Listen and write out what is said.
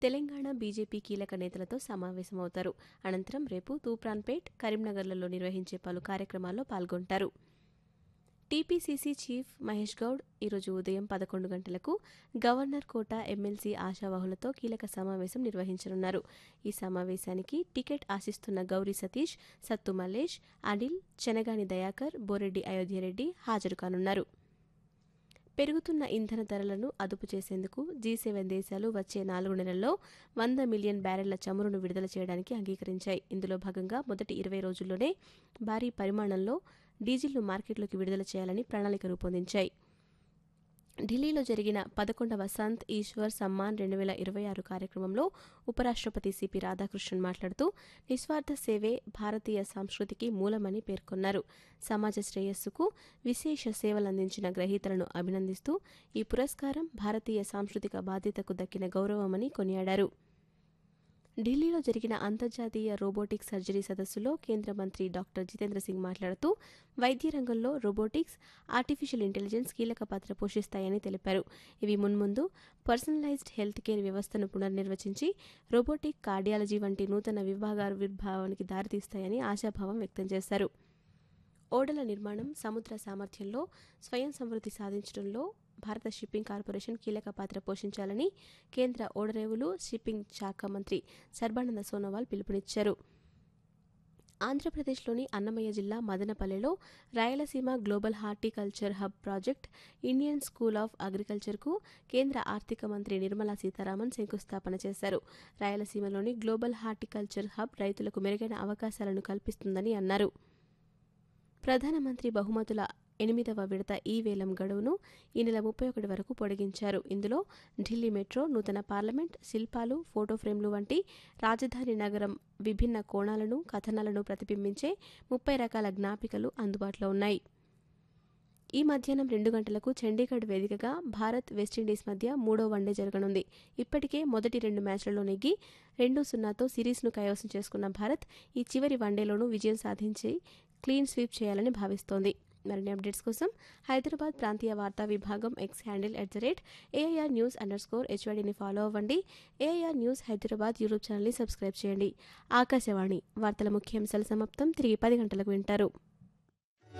Telangana BJP కీలక నేతలతో సమావేశమవుతారు అనంతరం రేపు తూప్రాన్పేట్ కరీంనగర్లలో నిర్వహించే పలు కార్యక్రమాల్లో పాల్గొంటారు టీపీసీసీ చీఫ్ మహేష్ గౌడ్ ఈరోజు ఉదయం పదకొండు గంటలకు గవర్నర్ కోట ఎమ్మెల్సీ ఆశావాహులతో కీలక సమావేశం నిర్వహించనున్నారు ఈ సమావేశానికి టికెట్ ఆశిస్తున్న గౌరీ సతీష్ సత్తు మల్లేష్ అనిల్ చెనగాని దయాకర్ బోరెడ్డి అయోధ్యరెడ్డి హాజరు కానున్నారు పెరుగుతున్న ఇంధన ధరలను అదుపు చేసేందుకు జీ సెవెన్ దేశాలు వచ్చే నాలుగు నెలల్లో వంద మిలియన్ బ్యారెళ్ల చమురును విడుదల చేయడానికి అంగీకరించాయి ఇందులో భాగంగా మొదటి ఇరవై రోజుల్లోనే భారీ పరిమాణంలో డీజిల్ను మార్కెట్లోకి విడుదల చేయాలని ప్రణాళిక రూపొందించాయి ఢిల్లీలో జరిగిన పదకొండవ సంత్ ఈశ్వర్ సమ్మాన్ రెండు వేల ఇరవై ఆరు కార్యక్రమంలో ఉపరాష్ట్రపతి సిపి రాధాకృష్ణన్ మాట్లాడుతూ నిస్వార్థ సేవే భారతీయ సంస్కృతికి మూలమని పేర్కొన్నారు సమాజ శ్రేయస్సుకు విశేష సేవలందించిన గ్రహీతలను అభినందిస్తూ ఈ పురస్కారం భారతీయ సాంస్కృతిక బాధ్యతకు దక్కిన గౌరవమని కొనియాడారు ఢిల్లీలో జరిగిన అంతర్జాతీయ రోబోటిక్స్ సర్జరీ సదస్సులో కేంద్ర మంత్రి డాక్టర్ జితేంద్ర సింగ్ మాట్లాడుతూ వైద్య రంగంలో రోబోటిక్స్ ఆర్టిఫిషియల్ ఇంటెలిజెన్స్ కీలక పాత్ర పోషిస్తాయని తెలిపారు ఇవి మున్ముందు పర్సనలైజ్డ్ హెల్త్ కేర్ వ్యవస్థను పునర్నిర్వచించి రోబోటిక్ కార్డియాలజీ వంటి నూతన విభాగాల విర్భావానికి దారితీస్తాయని ఆశాభావం వ్యక్తం చేశారు ఓడల నిర్మాణం సముద్ర సామర్థ్యంలో స్వయం సమృద్ధి సాధించడంలో భారత షిప్పింగ్ కార్పొరేషన్ కీలక పాత్ర పోషించాలని కేంద్ర ఓడరేవులు షిప్పింగ్ శాఖ మంత్రి సర్బానంద సోనోవాల్ పిలుపునిచ్చారు ఆంధ్రప్రదేశ్లోని అన్నమయ్య జిల్లా మదనపల్లెలో Rayalaseema global horticulture hub project Indian school of అగ్రికల్చర్కు కేంద్ర ఆర్థిక మంత్రి నిర్మలా సీతారామన్ శంకుస్థాపన చేశారు రాయలసీమలోని గ్లోబల్ హార్టికల్చర్ హబ్ రైతులకు మెరుగైన అవకాశాలను కల్పిస్తుందని అన్నారు ప్రధానమంత్రి బహుమతుల ఎనిమిదవ విడత ఈ వేలం గడువును ఈ నెల ముప్పై ఒకటి వరకు పొడిగించారు ఇందులో ఢిల్లీ మెట్రో నూతన పార్లమెంట్ శిల్పాలు ఫోటో ఫ్రేమ్లు వంటి రాజధాని నగరం విభిన్న కోణాలను కథనాలను ప్రతిబింబించే ముప్పై రకాల జ్ఞాపికలు అందుబాటులో ఉన్నాయి ఈ మధ్యాహ్నం రెండు గంటలకు చండీగఢ్ వేదికగా భారత్ వెస్టిండీస్ మధ్య మూడో వన్డే జరగనుంది ఇప్పటికే మొదటి రెండు మ్యాచ్లలో నెగ్గి రెండు సున్నాతో సిరీస్ను కైవసం చేసుకున్న భారత్ ఈ చివరి వన్డేలోనూ విజయం సాధించి క్లీన్ స్వీప్ చేయాలని భావిస్తోంది మరిన్ని అప్డేట్స్ కోసం హైదరాబాద్ ప్రాంతీయ వార్తా విభాగం X handle at the rate AIR news underscore హెచ్వైడీని ఫాలో అవ్వండి ఏఐఆర్ న్యూస్ హైదరాబాద్ యూట్యూబ్ ఛానల్ని సబ్స్క్రైబ్ చేయండి ఆకాశవాణి వార్తల ముఖ్యాంశాల సమాప్తం తిరిగి పది గంటలకు వింటారు